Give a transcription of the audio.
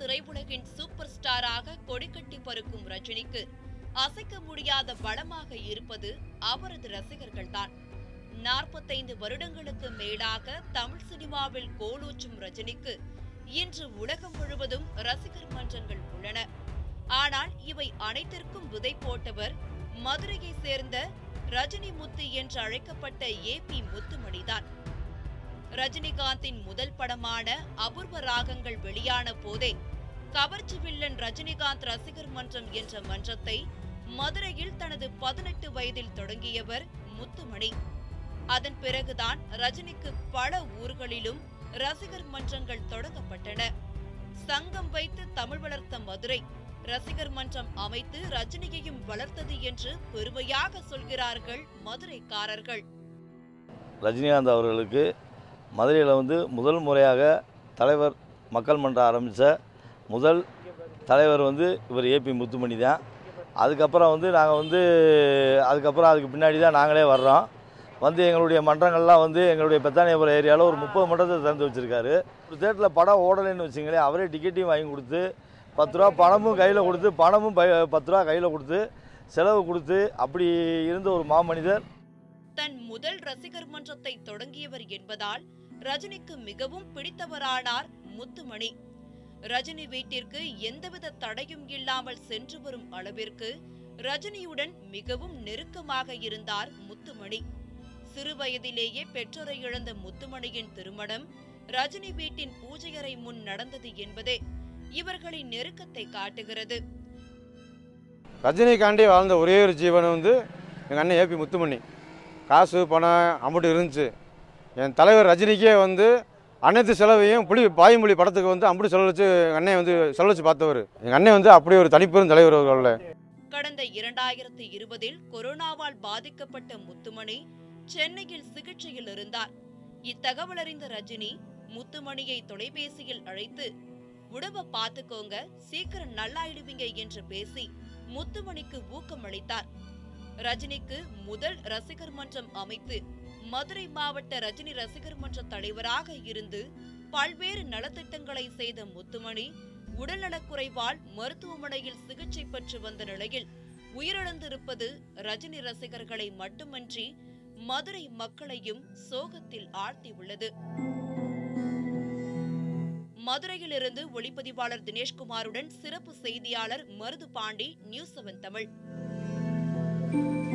திரையுலகின் super ஸ்டாராக கொடிக்கட்டி பறக்கும் ரஜினிக்கு அசைக்க முடியாத பலமாக இருப்பது அவரது ரசிகர்கள்தான் நாற்பத்தைந்து வருடங்களுக்கு மேலாக தமிழ் சினிமாவில் கோலூச்சும் ரஜினிக்கு இன்று உலகம் முழுவதும் ரசிகர் மன்றங்கள் உள்ளன ஆனால் இவை அனைத்திற்கும் விதை போட்டவர் மதுரையை சேர்ந்த ரஜினி முத்து என்று அழைக்கப்பட்ட ஏ பி முத்துமணிதான் ரஜினிகாந்தின் முதல் படமான அபூர்வ ராகங்கள் வெளியான போதே கவர்ச்சி வில்லன் ரஜினிகாந்த் ரசிகர் மன்றம் என்ற மன்றத்தை மதுரையில் தனது பதினெட்டு வயதில் தொடங்கியவர் முத்துமணி அதன் பிறகுதான் ரஜினிக்கு பல ஊர்களிலும் ரசிகர் மன்றங்கள் தொடங்கப்பட்டன சங்கம் வைத்து தமிழ் வளர்த்த மதுரை ரசிகர் மன்றம் அமைத்து ரஜினியையும் வளர்த்தது என்று பெருமையாக சொல்கிறார்கள் மதுரைக்காரர்கள் ரஜினிகாந்த் அவர்களுக்கு மதுரையில் வந்து முதல் முறையாக தலைவர் மக்கள் மன்றம் ஆரம்பித்த முதல் தலைவர் வந்து இவர் ஏபி முத்துமணி தான் அதுக்கப்புறம் வந்து நாங்கள் வந்து அதுக்கப்புறம் அதுக்கு பின்னாடி தான் நாங்களே வர்றோம் வந்து எங்களுடைய மன்றங்கள்லாம் வந்து எங்களுடைய பெத்தானியபுரம் ஏரியாவில் ஒரு முப்பது மன்றத்தை திறந்து வச்சுருக்காரு ஒரு தேட்டரில் படம் ஓடலைன்னு வச்சுங்களேன் அவரே டிக்கெட்டையும் வாங்கி கொடுத்து பத்து ரூபா பணமும் கையில் கொடுத்து பணமும் ப- பத்து ரூபா கையில் கொடுத்து செலவு கொடுத்து அப்படி இருந்த ஒரு மாமனிதர் தன் முதல் ரசிகர் மன்றத்தை தொடங்கியவர் என்பதால் ரஜினிக்கு மிகவும் பிடித்தவரானார் முத்துமணி ரஜினி வீட்டிற்கு எந்தவித தடையும் இல்லாமல் சென்று வரும் அளவிற்கு ரஜினியுடன் மிகவும் நெருக்கமாக இருந்தார் முத்துமணி சிறுவயதிலேயே பெற்றோரை இழந்த முத்துமணியின் திருமணம் ரஜினி வீட்டின் பூஜையறை முன் நடந்தது என்பதே இவர்களின் நெருக்கத்தை காட்டுகிறது ரஜினிகாண்டி வாழ்ந்த ஒரே ஒரு ஜீவன் வந்து எங்கள் அண்ணன் ஏபி முத்துமணி காசு பணம் அமௌண்ட் இருந்துச்சு என் தலைவர் ரஜினிக்கே வந்து அனைத்து செலவையும் புலி பாய்மொழி படத்துக்கு வந்து அம்புட்டு செலவழிச்சு எங்கள் அண்ணன் வந்து செலவழிச்சு பார்த்தவர் எங்கள் அண்ணன் வந்து அப்படி ஒரு தனிப்பெரும் தலைவர் அவர்கள கடந்த இரண்டாயிரத்தி இருபதில் கொரோனாவால் பாதிக்கப்பட்ட முத்துமணி சென்னையில் சிகிச்சையில் இருந்தார் இத்தகவல் அறிந்த ரஜினி முத்துமணியை தொலைபேசியில் அழைத்து உடம்ப பாத்துக்கோங்க சீக்கிரம் நல்லாயிடுவீங்க என்று பேசி முத்துமணிக்கு ஊக்கம் அளித்தார் ரஜினிக்கு முதல் ரசிகர் மன்றம் அமைத்து மதுரை மாவட்ட ரஜினி ரசிகர் மன்ற தலைவராக இருந்து பல்வேறு நலத்திட்டங்களை செய்த முத்துமணி உடல்நலக்குறைவால் மருத்துவமனையில் சிகிச்சை பெற்று வந்த நிலையில் உயிரிழந்திருப்பது ரஜினி ரசிகர்களை மட்டுமன்றி மதுரை மக்களையும் சோகத்தில் ஆழ்த்தியுள்ளது மதுரையிலிருந்து ஒளிப்பதிவாளர் தினேஷ்குமாருடன் சிறப்பு செய்தியாளர் மருது பாண்டி நியூஸ் செவன் தமிழ்